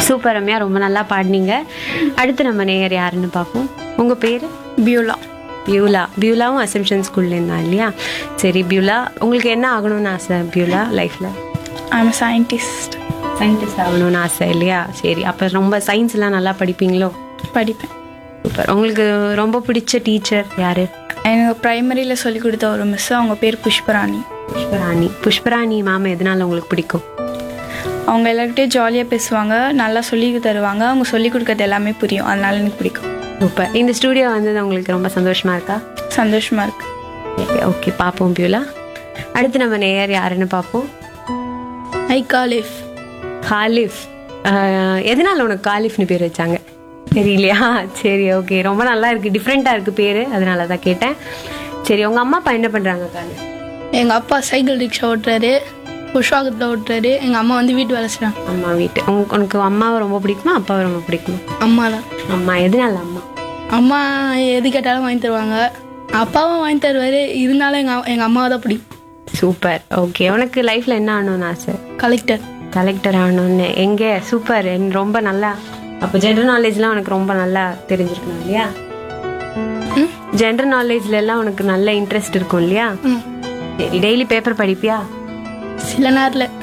super Ramya ரொம்ப நல்லா பாடினீங்க அடுத்து நம்ம நேயர் யாருன்னு பார்ப்போம் உங்கள் பேர் பியூலா பியூலா பியூலாவும் அசம்ஷன் ஸ்கூல்லேருந்தா இல்லையா சரி பியூலா உங்களுக்கு என்ன ஆகணும்னு ஆசை பியூலா லைஃப்பில் ஐ எம் சயின்டிஸ்ட் சயின்டிஸ்ட் ஆகணும்னு ஆசை இல்லையா சரி அப்போ ரொம்ப சயின்ஸ்லாம் நல்லா படிப்பீங்களோ படிப்பேன் சூப்பர் உங்களுக்கு ரொம்ப பிடிச்ச டீச்சர் யாரு எனக்கு ப்ரைமரியில் சொல்லி கொடுத்த ஒரு மிஸ் அவங்க பேர் புஷ்பராணி புஷ்பராணி புஷ்பராணி மேம் எதனால உங்களுக்கு பிடிக்கும் அவங்க எல்லார்கிட்டயும் ஜாலியாக பேசுவாங்க நல்லா சொல்லி தருவாங்க அவங்க சொல்லி கொடுக்கறது எல்லாமே புரியும் அதனால எனக்கு பிடிக்கும் சூப்பர் இந்த ஸ்டூடியோ வந்தது உங்களுக்கு ரொம்ப சந்தோஷமா இருக்கா சந்தோஷமாக இருக்கு ஓகே பார்ப்போம் பியூலா அடுத்து நம்ம நேயர் யாருன்னு பார்ப்போம் ஐ காலிஃப் காலிஃப் ஆஹ், எதனால உனக்கு காலிஃப்னு பேர் வச்சாங்க தெரியலையா சரி ஓகே ரொம்ப நல்லா இருக்கு டிஃப்ரெண்ட்டாக இருக்கு பேர் அதனால தான் கேட்டேன் சரி உங்கள் அம்மா அப்பா என்ன பண்ணுறாங்க காலிஃப் எங்கள் அப்பா சைக்கிள் ரிக்ஷா ஓட்டுறாரு புஷ்வாகத்தில் ஓட்டுறாரு எங்கள் அம்மா வந்து வீட்டு வேலை செய்கிறாங்க அம்மா வீட்டு உங்க- உனக்கு அம்மாவை ரொம்ப பிடிக்குமா அப்பாவை ரொம்ப பிடிக்குமா அம்மா தான் அம்மா எதனால அம்மா அம்மா எது கேட்டாலும் வாங்கி தருவாங்க அப்பாவும் வாங்கி தருவார் இருந்தாலும் எங்கள் எங்கள் அம்மாவை தான் பிடிக்கும் சூப்பர் ஓகே உனக்கு லைஃப்பில் என்ன ஆகணும்னு ஆசை கலெக்டர் கலெக்டர் ஆகணும்னு எங்கே சூப்பர் ரொம்ப நல்லா அப்போ ஜென்ரல் நாலேஜ்லாம் உனக்கு ரொம்ப நல்லா தெரிஞ்சிருக்கணும் இல்லையா ஜென்ரல் நாலேஜ்ல எல்லாம் உனக்கு நல்ல இன்ட்ரெஸ்ட் இருக்கும் இல்லையா ம் சரி டெய்லி பேப்பர் படிப்பியா சில நேரத்தில்